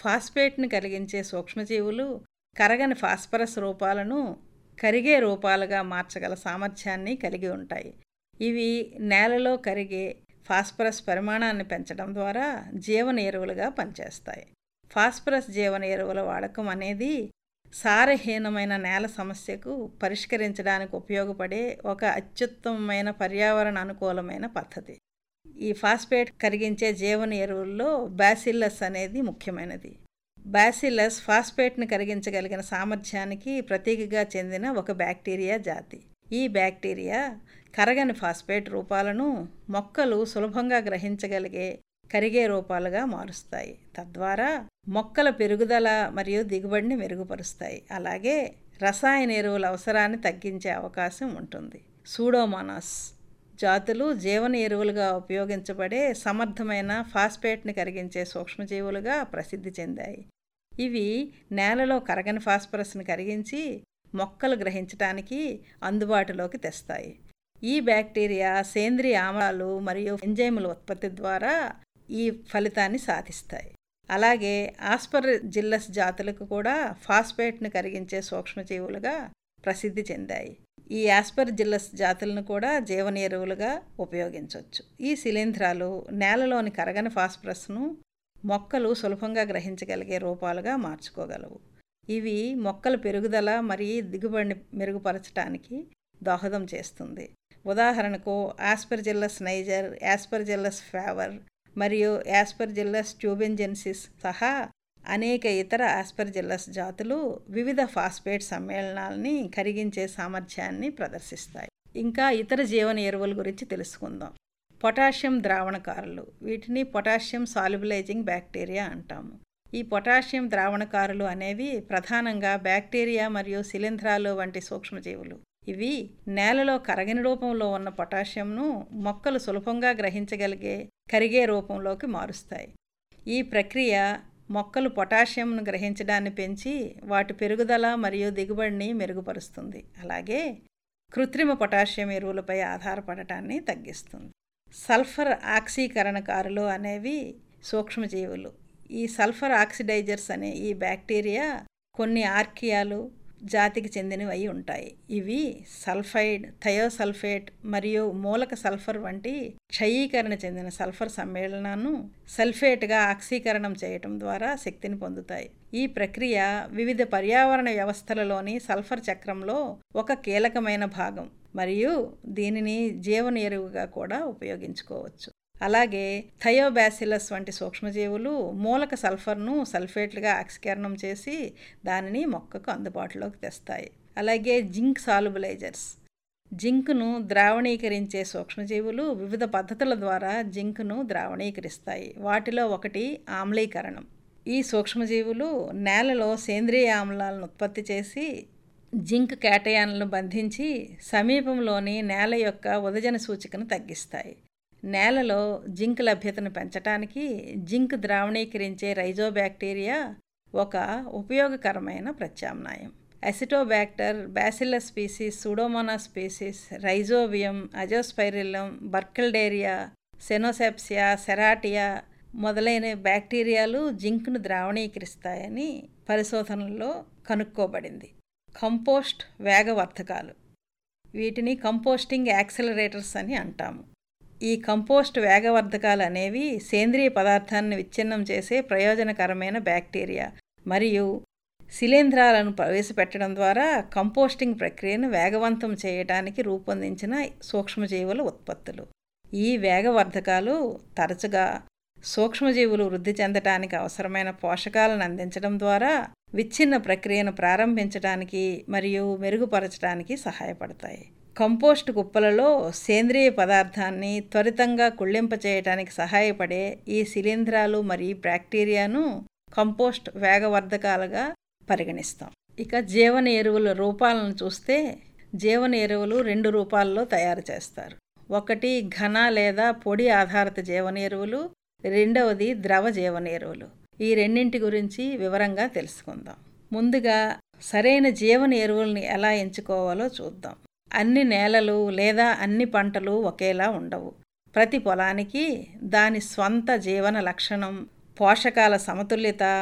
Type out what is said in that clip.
ఫాస్ఫేట్ని కలిగించే సూక్ష్మజీవులు కరగని ఫాస్ఫరస్ రూపాలను కరిగే రూపాలుగా మార్చగల సామర్థ్యాన్ని కలిగి ఉంటాయి ఇవి నేలలో కరిగే ఫాస్ఫరస్ పరిమాణాన్ని పెంచడం ద్వారా జీవన ఎరువులుగా పనిచేస్తాయి ఫాస్ఫరస్ జీవన ఎరువుల వాడకం అనేది సారహీనమైన నేల సమస్యకు పరిష్కరించడానికి ఉపయోగపడే ఒక అత్యుత్తమమైన పర్యావరణ అనుకూలమైన పద్ధతి ఈ ఫాస్ఫేట్ కరిగించే జీవన ఎరువుల్లో బ్యాసిల్లస్ అనేది ముఖ్యమైనది బ్యాసిల్లస్ ఫాస్ఫేట్ను కరిగించగలిగిన సామర్థ్యానికి ప్రతీకగా చెందిన ఒక బ్యాక్టీరియా జాతి ఈ బ్యాక్టీరియా కరగని ఫాస్ఫేట్ రూపాలను మొక్కలు సులభంగా గ్రహించగలిగే కరిగే రూపాలుగా మారుస్తాయి తద్వారా మొక్కల పెరుగుదల మరియు దిగుబడిని మెరుగుపరుస్తాయి అలాగే రసాయన ఎరువుల అవసరాన్ని తగ్గించే అవకాశం ఉంటుంది సూడోమోనాస్ జాతులు జీవన ఎరువులుగా ఉపయోగించబడే సమర్థమైన ఫాస్ఫేట్ని కరిగించే సూక్ష్మజీవులుగా ప్రసిద్ధి చెందాయి ఇవి నేలలో కరగని ఫాస్ఫరస్ని కరిగించి మొక్కలు గ్రహించటానికి అందుబాటులోకి తెస్తాయి ఈ బ్యాక్టీరియా సేంద్రియ ఆమ్లాలు మరియు ఎంజైముల ఉత్పత్తి ద్వారా ఈ ఫలితాన్ని సాధిస్తాయి అలాగే ఆస్పర్ జిల్లస్ జాతులకు కూడా ఫాస్ఫేట్ను కరిగించే సూక్ష్మజీవులుగా ప్రసిద్ధి చెందాయి ఈ ఆస్పర్ జిల్లస్ జాతులను కూడా జీవన ఎరువులుగా ఉపయోగించవచ్చు ఈ శిలీంధ్రాలు నేలలోని కరగని ఫాస్ఫరస్ను మొక్కలు సులభంగా గ్రహించగలిగే రూపాలుగా మార్చుకోగలవు ఇవి మొక్కల పెరుగుదల మరియు దిగుబడిని మెరుగుపరచడానికి దోహదం చేస్తుంది ఉదాహరణకు ఆస్పర్జిల్లస్ నైజర్ యాస్పర్జిల్లస్ ఫేవర్ మరియు యాస్పర్జిల్లస్ ట్యూబెంజెన్సిస్ సహా అనేక ఇతర ఆస్పర్జిల్లస్ జాతులు వివిధ ఫాస్ఫేట్ సమ్మేళనాలని కరిగించే సామర్థ్యాన్ని ప్రదర్శిస్తాయి ఇంకా ఇతర జీవన ఎరువుల గురించి తెలుసుకుందాం పొటాషియం ద్రావణకారులు వీటిని పొటాషియం సాల్యుబిలైజింగ్ బ్యాక్టీరియా అంటాము ఈ పొటాషియం ద్రావణకారులు అనేవి ప్రధానంగా బ్యాక్టీరియా మరియు శిలీంధ్రాలు వంటి సూక్ష్మజీవులు ఇవి నేలలో కరగిన రూపంలో ఉన్న పొటాషియంను మొక్కలు సులభంగా గ్రహించగలిగే కరిగే రూపంలోకి మారుస్తాయి ఈ ప్రక్రియ మొక్కలు పొటాషియంను గ్రహించడాన్ని పెంచి వాటి పెరుగుదల మరియు దిగుబడిని మెరుగుపరుస్తుంది అలాగే కృత్రిమ పొటాషియం ఎరువులపై ఆధారపడటాన్ని తగ్గిస్తుంది సల్ఫర్ ఆక్సీకరణకారులు అనేవి సూక్ష్మజీవులు ఈ సల్ఫర్ ఆక్సిడైజర్స్ అనే ఈ బ్యాక్టీరియా కొన్ని ఆర్కియాలు జాతికి చెందినవి అయి ఉంటాయి ఇవి సల్ఫైడ్ థయోసల్ఫేట్ మరియు మూలక సల్ఫర్ వంటి క్షయీకరణ చెందిన సల్ఫర్ సమ్మేళనాన్ని సల్ఫేట్గా ఆక్సీకరణం చేయటం ద్వారా శక్తిని పొందుతాయి ఈ ప్రక్రియ వివిధ పర్యావరణ వ్యవస్థలలోని సల్ఫర్ చక్రంలో ఒక కీలకమైన భాగం మరియు దీనిని జీవన ఎరువుగా కూడా ఉపయోగించుకోవచ్చు అలాగే థయోబాసిలస్ వంటి సూక్ష్మజీవులు మూలక సల్ఫర్ను సల్ఫేట్లుగా ఆక్సీకరణం చేసి దానిని మొక్కకు అందుబాటులోకి తెస్తాయి అలాగే జింక్ సాల్యుబలైజర్స్ జింక్ను ద్రావణీకరించే సూక్ష్మజీవులు వివిధ పద్ధతుల ద్వారా జింక్ను ద్రావణీకరిస్తాయి వాటిలో ఒకటి ఆమ్లీకరణం ఈ సూక్ష్మజీవులు నేలలో సేంద్రియ ఆమ్లాలను ఉత్పత్తి చేసి జింక్ కేటయాన్లను బంధించి సమీపంలోని నేల యొక్క ఉదజన సూచికను తగ్గిస్తాయి నేలలో జింక్ లభ్యతను పెంచడానికి జింక్ ద్రావణీకరించే రైజోబ్యాక్టీరియా ఒక ఉపయోగకరమైన ప్రత్యామ్నాయం Acetobacter Bacillus species Pseudomonas species Rhizobium Azospirillum Burkholderia cenocepacia Serratia మొదలైన బ్యాక్టీరియాలు జింక్ను ద్రావణీకరిస్తాయని పరిశోధనల్లో కనుక్కోబడింది కంపోస్ట్ వేగవర్ధకాలు వీటిని కంపోస్టింగ్ యాక్సలరేటర్స్ అని అంటాము ఈ కంపోస్ట్ వేగవర్ధకాలు అనేవి సేంద్రియ పదార్థాన్ని విచ్ఛిన్నం చేసే ప్రయోజనకరమైన బ్యాక్టీరియా మరియు శిలీంధ్రాలను ప్రవేశపెట్టడం ద్వారా కంపోస్టింగ్ ప్రక్రియను వేగవంతం చేయడానికి రూపొందించిన సూక్ష్మజీవుల ఉత్పత్తులు ఈ వేగవర్ధకాలు తరచుగా సూక్ష్మజీవులు వృద్ధి చెందటానికి అవసరమైన పోషకాలను అందించడం ద్వారా విచ్ఛిన్న ప్రక్రియను ప్రారంభించడానికి మరియు మెరుగుపరచడానికి సహాయపడతాయి కంపోస్ట్ కుప్పలలో సేంద్రియ పదార్థాన్ని త్వరితంగా కుళ్ళింపచేయటానికి సహాయపడే ఈ శిలీంధ్రాలు మరియు బ్యాక్టీరియాను కంపోస్ట్ వేగవర్ధకాలుగా పరిగణిస్తాం ఇక జీవన ఎరువుల రూపాలను చూస్తే జీవన ఎరువులు రెండు రూపాల్లో తయారు చేస్తారు ఒకటి ఘన లేదా పొడి ఆధారిత జీవన ఎరువులు రెండవది ద్రవ జీవన ఎరువులు ఈ రెండింటి గురించి వివరంగా తెలుసుకుందాం ముందుగా సరైన జీవన ఎరువుల్ని ఎలా ఎంచుకోవాలో చూద్దాం అన్ని నేలలు లేదా అన్ని పంటలు ఒకేలా ఉండవు ప్రతి పొలానికి దాని స్వంత జీవన లక్షణం పోషకాల సమతుల్యత